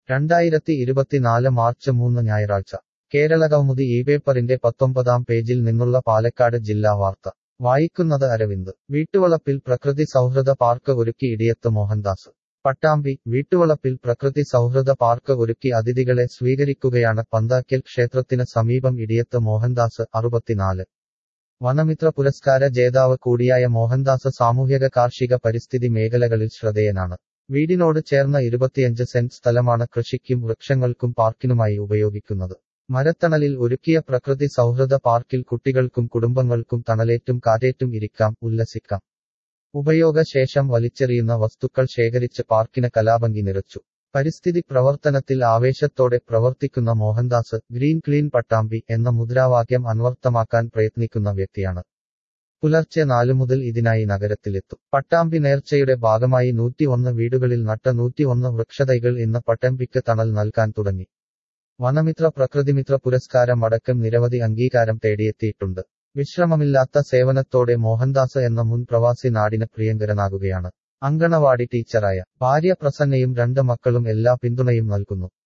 രണ്ടായിരത്തി ഇരുപത്തിനാല് മാർച്ച് മൂന്ന് ഞായറാഴ്ച കേരള കൗമുദി ഈ പേപ്പറിന്റെ പത്തൊമ്പതാം പേജിൽ നിന്നുള്ള പാലക്കാട് ജില്ലാ വാർത്ത വായിക്കുന്നത് അരവിന്ദ് വീട്ടുവളപ്പിൽ പ്രകൃതി സൗഹൃദ പാർക്ക് ഒരുക്കി ഇടിയത്ത് മോഹൻദാസ് പട്ടാമ്പി വീട്ടുവളപ്പിൽ പ്രകൃതി സൗഹൃദ പാർക്ക് ഒരുക്കി അതിഥികളെ സ്വീകരിക്കുകയാണ് പന്താക്കൽ ക്ഷേത്രത്തിന് സമീപം ഇടിയത്ത് മോഹൻദാസ് അറുപത്തിനാല് വനമിത്ര പുരസ്കാര ജേതാവ് കൂടിയായ മോഹൻദാസ് സാമൂഹിക കാർഷിക പരിസ്ഥിതി മേഖലകളിൽ ശ്രദ്ധേയനാണ് വീടിനോട് ചേർന്ന ഇരുപത്തിയഞ്ച് സെന്റ് സ്ഥലമാണ് കൃഷിക്കും വൃക്ഷങ്ങൾക്കും പാർക്കിനുമായി ഉപയോഗിക്കുന്നത് മരത്തണലിൽ ഒരുക്കിയ പ്രകൃതി സൗഹൃദ പാർക്കിൽ കുട്ടികൾക്കും കുടുംബങ്ങൾക്കും തണലേറ്റും കാറ്റേറ്റും ഇരിക്കാം ഉല്ലസിക്കാം ഉപയോഗശേഷം വലിച്ചെറിയുന്ന വസ്തുക്കൾ ശേഖരിച്ച് പാർക്കിന് കലാഭംഗി നിറച്ചു പരിസ്ഥിതി പ്രവർത്തനത്തിൽ ആവേശത്തോടെ പ്രവർത്തിക്കുന്ന മോഹൻദാസ് ഗ്രീൻ ക്ലീൻ പട്ടാമ്പി എന്ന മുദ്രാവാക്യം അന്വർത്ഥമാക്കാൻ പ്രയത്നിക്കുന്ന വ്യക്തിയാണ് പുലർച്ചെ നാലു മുതൽ ഇതിനായി നഗരത്തിലെത്തും പട്ടാമ്പി നേർച്ചയുടെ ഭാഗമായി നൂറ്റിയൊന്ന് വീടുകളിൽ നട്ട നൂറ്റിയൊന്ന് വൃക്ഷതൈകൾ ഇന്ന് പട്ടമ്പിക്ക് തണൽ നൽകാൻ തുടങ്ങി വനമിത്ര പ്രകൃതിമിത്ര പുരസ്കാരം അടക്കം നിരവധി അംഗീകാരം തേടിയെത്തിയിട്ടുണ്ട് വിശ്രമമില്ലാത്ത സേവനത്തോടെ മോഹൻദാസ് എന്ന മുൻ പ്രവാസി നാടിന് പ്രിയങ്കരനാകുകയാണ് അങ്കണവാടി ടീച്ചറായ ഭാര്യ പ്രസന്നയും രണ്ട് മക്കളും എല്ലാ പിന്തുണയും നൽകുന്നു